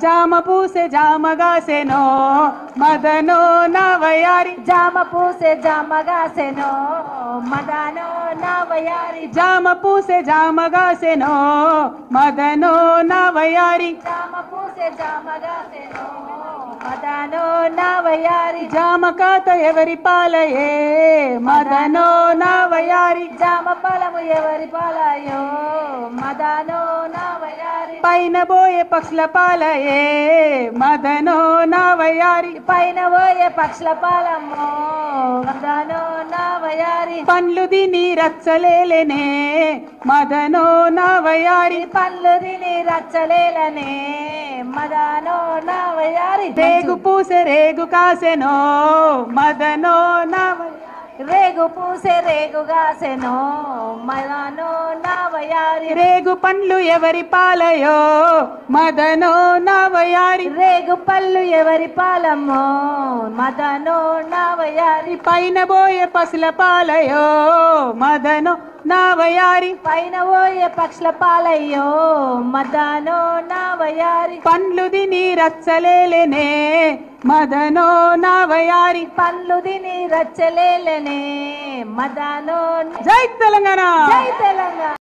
జామ పూసే జామగాసెనో మదనో నవయారి జామ పూసే జామగాసెనో మదనో నవయారి జామ పూసే జామగాసెనో మదనో నవయారి జామ పూసే జామగాసెనో మదనో నవయారి జామ కాత ఎవరి పాలయే మదనో నవయారి జామ ఫలము ఎవరి పాలయో మదనో నవయారి పైన బోయే పక్షుల పాలయే మదనో నవయారి పైన పోయే పక్షుల పాలమ్మో మదనో నవయారి పండ్లు తిని రచ్చలేలేనే మదనో నవయారి పళ్ళు తిని రచ్చలేలనే మదనో నవయారి రేగు పూసే రేగు కాసెనో మదనో నవయారి రేగు పూసే రేగు గాసెనో మదనో నవయారి రేగు పండ్లు ఎవరి పాలయో మదనో నవయారి రేగు పళ్ళు ఎవరి పాలమ్మో మదనో నవయారి పైన బోయే పసుల పాలయో మదనో నవయారి పైన పోయే పక్షుల పాలయ్యో మదనో నవయారి పండ్లు తిని రచ్చలేలేనే మదనో నవయారి పండ్లు తిని రచ్చలేలనే మదనో జై తెలంగాణ జై తెలంగాణ